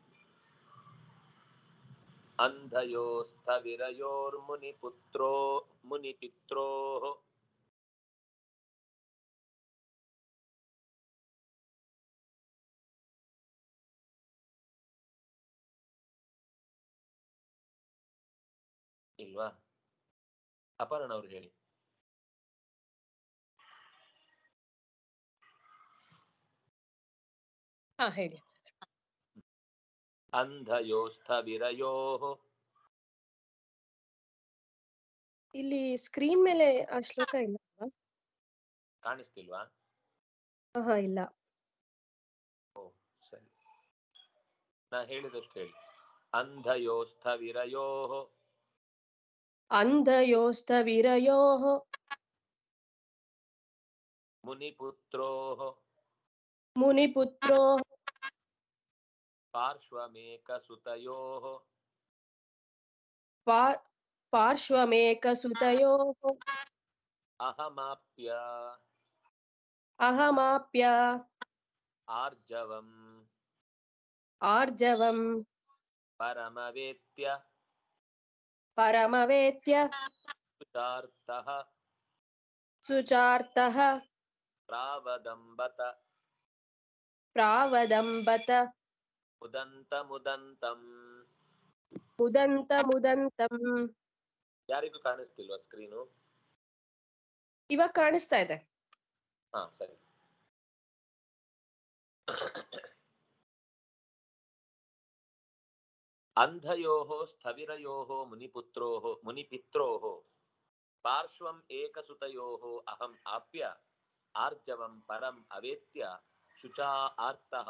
ಅಂಧಯೋಸ್ಥವಿರಯೋರ್ಮುನಿಪುತ್ರೋ ಮುನಿಪಿತ್ರೋ ಇಲ್ವಾ ಅಪರ್ಣ ಅವ್ರು ಹೇಳಿ ಹಾ ಹೇಳಿ ಅಂಧಯೋಸ್ಥವಿರಯೋ ಇಲ್ಲಿ ಸ್ಕ್ರೀನ್ ಮೇಲೆ ಆ ಶ್ಲೋಕ ಇಲ್ಲ ಅಲ್ವಾ? ಕಾಣಿಸ್ತಿಲ್ವಾ ಹಾ ಇಲ್ಲ ಓ ಸರಿ ನಾ ಹೇಳಿದಷ್ಟು ಹೇಳಿ ಅಂಧಯೋಸ್ಥವಿರಯೋ ಅಂಧಯೋಸ್ತವಿರಯೋಃ ಮುನಿಪುತ್ರೋ ಮುನಿಪುತ್ರೋ ಪಾರ್ಶ್ವಮೇಕಸುತಯೋ ಪಾ- ಪಾರ್ಶ್ವಮೇಕಸುತಯೋಃ ಅಹಮಾಪ್ಯ ಅಹಮಾಪ್ಯ ಆರ್ಜವಂ ಆರ್ಜವಂ ಪರಮವೇತ್ಯ ಪರಮವೇತ್ಯ ಸುಚಾರ್ಥಃ ಸುಚಾರ್ತಃ ಪ್ರಾವದಂಬತ ಪ್ರಾವದಂಬತ ಮುದಂತ ಮುದಂತಂ ಮುದಂತ ಮುದಂತಂ ಯಾರಿಗೂ ಕಾಣಿಸ್ತಿಲ್ವಾ ಸ್ಕ್ರೀನು ಇವಾಗ ಕಾಣಿಸ್ತಾ ಇದೆ ಹಾ ಸರಿ ಅಂಧಯೋः ಸ್ಥವಿರಯೋः ಮುನಿಪುತ್ರೋः ಮುನಿಪಿತ್ರೋः ಪಾರ್ಶ್ವಂ ಏಕಸುತಯೋः ಅಹಂ ಆಪ್ಯ ಆರ್ಜವಂ ಪರಂ ಅವೇತ್ಯ ಶುಚಾ ಆರ್ತಃ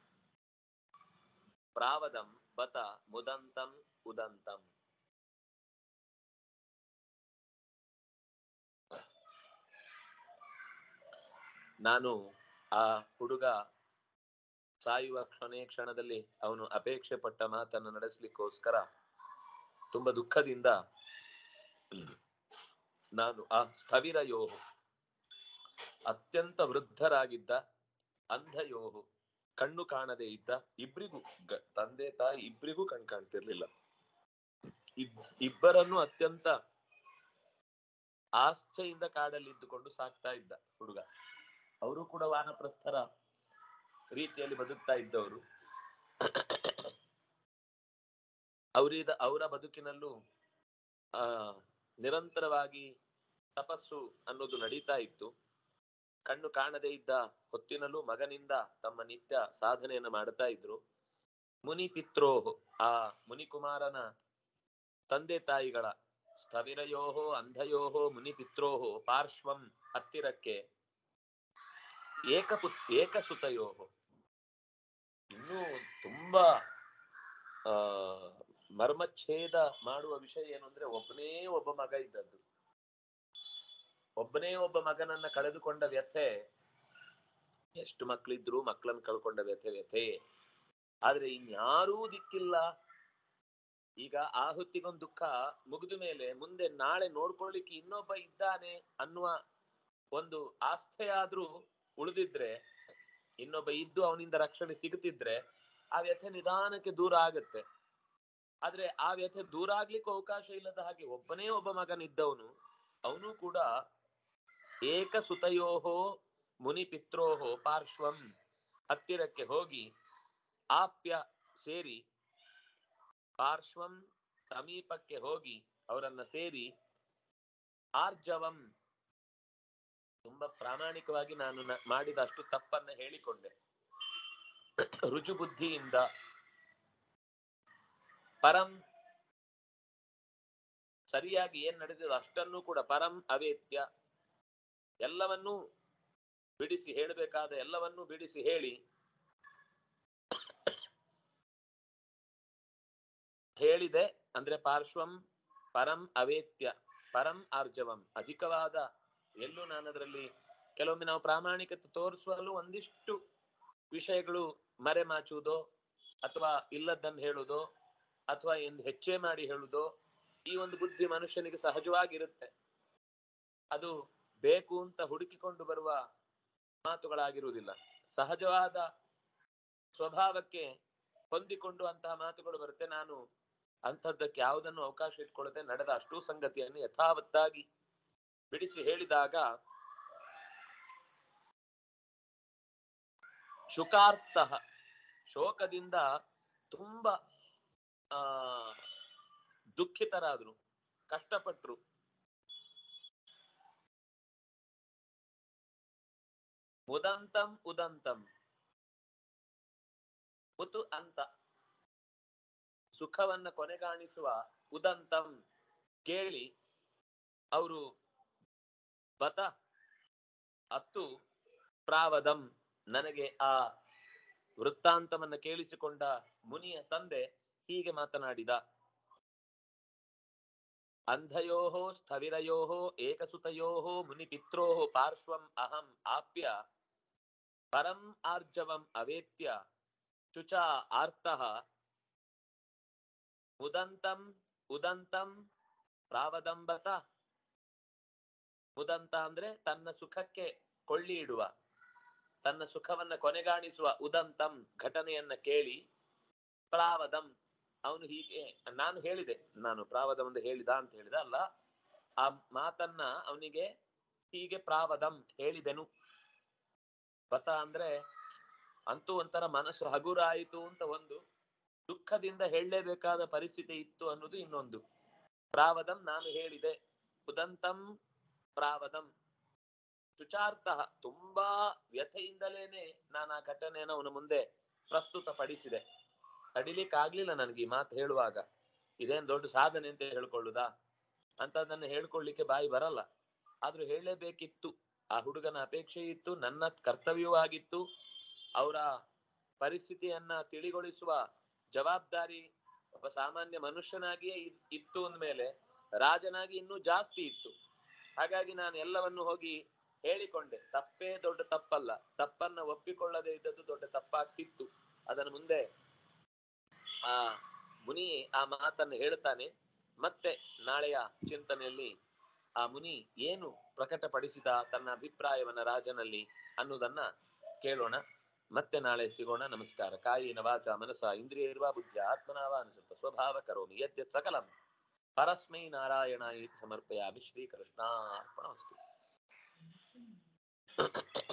ಪ್ರಾವದಂ ಬತ ಮುದಂತಂ ಉದಂತಂ ನಾನು ಆ ಹುಡುಗ ಸಾಯುವ ಕ್ಷಣೇ ಕ್ಷಣದಲ್ಲಿ ಅವನು ಅಪೇಕ್ಷೆ ಪಟ್ಟ ಮಾತನ್ನು ನಡೆಸಲಿಕ್ಕೋಸ್ಕರ ತುಂಬಾ ದುಃಖದಿಂದ ನಾನು ಆ ಸ್ಥವಿರಯೋಹು ಅತ್ಯಂತ ವೃದ್ಧರಾಗಿದ್ದ ಅಂಧಯೋಹು ಕಣ್ಣು ಕಾಣದೇ ಇದ್ದ ಇಬ್ರಿಗೂ ಗ- ತಂದೆ ತಾಯಿ ಇಬ್ರಿಗೂ ಕಣ್ ಕಾಣ್ತಿರ್ಲಿಲ್ಲ ಇಬ್- ಇಬ್ಬರನ್ನು ಅತ್ಯಂತ ಆಸ್ಥೆಯಿಂದ ಕಾಡಲ್ಲಿ ಇದ್ದುಕೊಂಡು ಸಾಕ್ತಾ ಇದ್ದ ಹುಡುಗ ಅವರು ಕೂಡ ವಾನಪ್ರಸ್ಥರ ರೀತಿಯಲ್ಲಿ ಬದುಕ್ತಾ ಇದ್ದವರು ಅವರಿದ ಅವರ ಬದುಕಿನಲ್ಲೂ ಆ ನಿರಂತರವಾಗಿ ತಪಸ್ಸು ಅನ್ನೋದು ನಡೀತಾ ಇತ್ತು ಕಣ್ಣು ಕಾಣದೇ ಇದ್ದ ಹೊತ್ತಿನಲ್ಲೂ ಮಗನಿಂದ ತಮ್ಮ ನಿತ್ಯ ಸಾಧನೆಯನ್ನು ಮಾಡ್ತಾ ಇದ್ರು ಮುನಿ ಪಿತ್ರೋಹು ಆ ಮುನಿಕುಮಾರನ ತಂದೆ ತಾಯಿಗಳ ಸ್ಥವಿರಯೋಹೋ ಅಂಧಯೋಹೋ ಮುನಿ ಪಿತ್ರೋಹೋ ಪಾರ್ಶ್ವಂ ಹತ್ತಿರಕ್ಕೆ ಏಕಪುತ್ ಏಕಸುತಯೋಹೋ ಇನ್ನೂ ತುಂಬಾ ಆ ಮರ್ಮಚ್ಛೇದ ಮಾಡುವ ವಿಷಯ ಏನು ಅಂದ್ರೆ ಒಬ್ಬನೇ ಒಬ್ಬ ಮಗ ಇದ್ದದ್ದು ಒಬ್ಬನೇ ಒಬ್ಬ ಮಗನನ್ನ ಕಳೆದುಕೊಂಡ ವ್ಯಥೆ ಎಷ್ಟು ಮಕ್ಳಿದ್ರು ಮಕ್ಕಳನ್ನ ಕಳ್ಕೊಂಡ ವ್ಯಥೆ ವ್ಯಥೆ ಆದ್ರೆ ಇನ್ಯಾರೂ ದಿಕ್ಕಿಲ್ಲ ಈಗ ಆ ಹೊತ್ತಿಗೊಂದು ದುಃಖ ಮುಗಿದ ಮೇಲೆ ಮುಂದೆ ನಾಳೆ ನೋಡ್ಕೊಳ್ಳಿಕ್ಕೆ ಇನ್ನೊಬ್ಬ ಇದ್ದಾನೆ ಅನ್ನುವ ಒಂದು ಆಸ್ಥೆಯಾದ್ರೂ ಉಳಿದಿದ್ರೆ ಇನ್ನೊಬ್ಬ ಇದ್ದು ಅವನಿಂದ ರಕ್ಷಣೆ ಸಿಗುತ್ತಿದ್ರೆ ಆ ವ್ಯಥೆ ನಿಧಾನಕ್ಕೆ ದೂರ ಆಗತ್ತೆ ಆದ್ರೆ ಆ ವ್ಯಥೆ ದೂರ ಆಗ್ಲಿಕ್ಕೂ ಅವಕಾಶ ಇಲ್ಲದ ಹಾಗೆ ಒಬ್ಬನೇ ಒಬ್ಬ ಮಗನಿದ್ದವನು ಅವನು ಕೂಡ ಏಕ ಸುತಯೋಹೋ ಮುನಿ ಪಿತ್ರೋಹೋ ಪಾರ್ಶ್ವಂ ಹತ್ತಿರಕ್ಕೆ ಹೋಗಿ ಆಪ್ಯ ಸೇರಿ ಪಾರ್ಶ್ವಂ ಸಮೀಪಕ್ಕೆ ಹೋಗಿ ಅವರನ್ನ ಸೇರಿ ಆರ್ಜವಂ ತುಂಬಾ ಪ್ರಾಮಾಣಿಕವಾಗಿ ನಾನು ನ- ಮಾಡಿದ ಅಷ್ಟು ತಪ್ಪನ್ನ ಹೇಳಿಕೊಂಡೆ ರುಜು ಬುದ್ಧಿಯಿಂದ ಪರಂ ಸರಿಯಾಗಿ ಏನ್ ನಡೆದಿದೆ ಅಷ್ಟನ್ನೂ ಕೂಡ ಪರಂ ಅವೇತ್ಯ ಎಲ್ಲವನ್ನೂ ಬಿಡಿಸಿ ಹೇಳಬೇಕಾದ ಎಲ್ಲವನ್ನೂ ಬಿಡಿಸಿ ಹೇಳಿ ಹೇಳಿದೆ ಅಂದ್ರೆ ಪಾರ್ಶ್ವಂ ಪರಂ ಅವೇತ್ಯ ಪರಂ ಆರ್ಜವಂ ಅಧಿಕವಾದ ಎಲ್ಲೂ ನಾನು ಅದರಲ್ಲಿ ಕೆಲವೊಮ್ಮೆ ನಾವು ಪ್ರಾಮಾಣಿಕತೆ ತೋರಿಸುವಲ್ಲೂ ಒಂದಿಷ್ಟು ವಿಷಯಗಳು ಮರೆಮಾಚುವುದೋ ಅಥವಾ ಇಲ್ಲದನ್ನು ಹೇಳುವುದೋ ಅಥವಾ ಎಂದು ಹೆಚ್ಚೇ ಮಾಡಿ ಹೇಳುವುದೋ ಈ ಒಂದು ಬುದ್ಧಿ ಮನುಷ್ಯನಿಗೆ ಸಹಜವಾಗಿರುತ್ತೆ ಅದು ಬೇಕು ಅಂತ ಹುಡುಕಿಕೊಂಡು ಬರುವ ಮಾತುಗಳಾಗಿರುವುದಿಲ್ಲ ಸಹಜವಾದ ಸ್ವಭಾವಕ್ಕೆ ಹೊಂದಿಕೊಂಡು ಅಂತಹ ಮಾತುಗಳು ಬರುತ್ತೆ ನಾನು ಅಂಥದ್ದಕ್ಕೆ ಯಾವುದನ್ನು ಅವಕಾಶ ಇಟ್ಕೊಳ್ಳದೆ ನಡೆದ ಅಷ್ಟೂ ಸಂಗತಿಯನ್ನು ಯಥಾವತ್ತಾಗಿ ಬಿಡಿಸಿ ಹೇಳಿದಾಗ ಶುಕಾರ್ಥ ಶೋಕದಿಂದ ತುಂಬಾ ಆ ದುಃಖಿತರಾದ್ರು ಕಷ್ಟಪಟ್ರು ಮುದಂತಂ ಉದಂತಂ ಮುತು ಅಂತ ಸುಖವನ್ನ ಕೊನೆಗಾಣಿಸುವ ಉದಂತಂ ಕೇಳಿ ಅವರು ಬತ ಅತ್ತು ಪ್ರಾವದಂ ನನಗೆ ಆ ವೃತ್ತಾಂತವನ್ನ ಕೇಳಿಸಿಕೊಂಡ ಮುನಿಯ ತಂದೆ ಹೀಗೆ ಮಾತನಾಡಿದ ಅಂಧಯೋಃ ಸ್ಥವಿರಯೋಃ ಏಕಸುತಯೋಃ ಮುನಿಪಿತ್ರೋಃ ಪಾರ್ಶ್ವಂ ಅಹಂ ಆಪ್ಯ ಪರಂ ಆರ್ಜವಂ ಅವೇತ್ಯ ಶುಚ ಆರ್ತಃ ಉದಂತಂ ಉದಂತಂ ಪ್ರಾವದಂಬತ ಉದಂತ ಅಂದ್ರೆ ತನ್ನ ಸುಖಕ್ಕೆ ಕೊಳ್ಳಿ ಇಡುವ ತನ್ನ ಸುಖವನ್ನ ಕೊನೆಗಾಣಿಸುವ ಉದಂತಂ ಘಟನೆಯನ್ನ ಕೇಳಿ ಪ್ರಾವದಂ ಅವನು ಹೀಗೆ ನಾನು ಹೇಳಿದೆ ನಾನು ಪ್ರಾವದಂ ಅಂತ ಹೇಳಿದ ಅಂತ ಹೇಳಿದ ಅಲ್ಲ ಆ ಮಾತನ್ನ ಅವನಿಗೆ ಹೀಗೆ ಪ್ರಾವದಂ ಹೇಳಿದೆನು ಬತ ಅಂದ್ರೆ ಅಂತೂ ಒಂಥರ ಮನಸ್ಸು ಹಗುರಾಯಿತು ಅಂತ ಒಂದು ದುಃಖದಿಂದ ಹೇಳಲೇಬೇಕಾದ ಪರಿಸ್ಥಿತಿ ಇತ್ತು ಅನ್ನೋದು ಇನ್ನೊಂದು ಪ್ರಾವದಂ ನಾನು ಹೇಳಿದೆ ಉದಂತಂ ಪ್ರಾವದಂ ಶುಚಾರ್ಥ ತುಂಬಾ ವ್ಯಥೆಯಿಂದಲೇನೆ ನಾನು ಆ ಘಟನೆಯನ್ನು ಅವನ ಮುಂದೆ ಪ್ರಸ್ತುತ ಪಡಿಸಿದೆ ತಡಿಲಿಕ್ಕಾಗ್ಲಿಲ್ಲ ನನಗೆ ಈ ಮಾತು ಹೇಳುವಾಗ ಇದೇನ್ ದೊಡ್ಡ ಸಾಧನೆ ಅಂತ ಹೇಳ್ಕೊಳ್ಳುದಾ ಅಂತದನ್ನ ಹೇಳ್ಕೊಳ್ಳಿಕ್ಕೆ ಬಾಯಿ ಬರಲ್ಲ ಆದ್ರೂ ಹೇಳಲೇಬೇಕಿತ್ತು ಆ ಹುಡುಗನ ಅಪೇಕ್ಷೆ ಇತ್ತು ನನ್ನ ಕರ್ತವ್ಯವೂ ಆಗಿತ್ತು ಅವರ ಪರಿಸ್ಥಿತಿಯನ್ನ ತಿಳಿಗೊಳಿಸುವ ಜವಾಬ್ದಾರಿ ಒಬ್ಬ ಸಾಮಾನ್ಯ ಮನುಷ್ಯನಾಗಿಯೇ ಇ- ಇತ್ತು ಅಂದ್ಮೇಲೆ ರಾಜನಾಗಿ ಇನ್ನೂ ಜಾಸ್ತಿ ಇತ್ತು ಹಾಗಾಗಿ ನಾನು ಎಲ್ಲವನ್ನು ಹೋಗಿ ಹೇಳಿಕೊಂಡೆ ತಪ್ಪೇ ದೊಡ್ಡ ತಪ್ಪಲ್ಲ ತಪ್ಪನ್ನ ಒಪ್ಪಿಕೊಳ್ಳದೆ ಇದ್ದದ್ದು ದೊಡ್ಡ ತಪ್ಪಾಗ್ತಿತ್ತು ಅದನ್ನು ಮುಂದೆ ಆ ಮುನಿ ಆ ಮಾತನ್ನು ಹೇಳ್ತಾನೆ ಮತ್ತೆ ನಾಳೆಯ ಚಿಂತನೆಯಲ್ಲಿ ಆ ಮುನಿ ಏನು ಪ್ರಕಟಪಡಿಸಿದ ತನ್ನ ಅಭಿಪ್ರಾಯವನ್ನ ರಾಜನಲ್ಲಿ ಅನ್ನೋದನ್ನ ಕೇಳೋಣ ಮತ್ತೆ ನಾಳೆ ಸಿಗೋಣ ನಮಸ್ಕಾರ ಕಾಯಿನ ವಾಚ ಮನಸ ಇಂದ್ರಿಯರ್ವಾ ಬುದ್ಧಿ ಆತ್ಮನಾವ ಅನುಸೃತ ಸ್ವಭಾವ ಕರೋಮಿ ಯದ್ಯತ್ ಸಕಲಂ ಪರಸ್ಮೈ ನಾರಾಯಣ ಸಮರ್ಪಯಾಮಿ ಶ್ರೀಕೃಷ್ಣಾರ್ಪಣಮಸ್ತು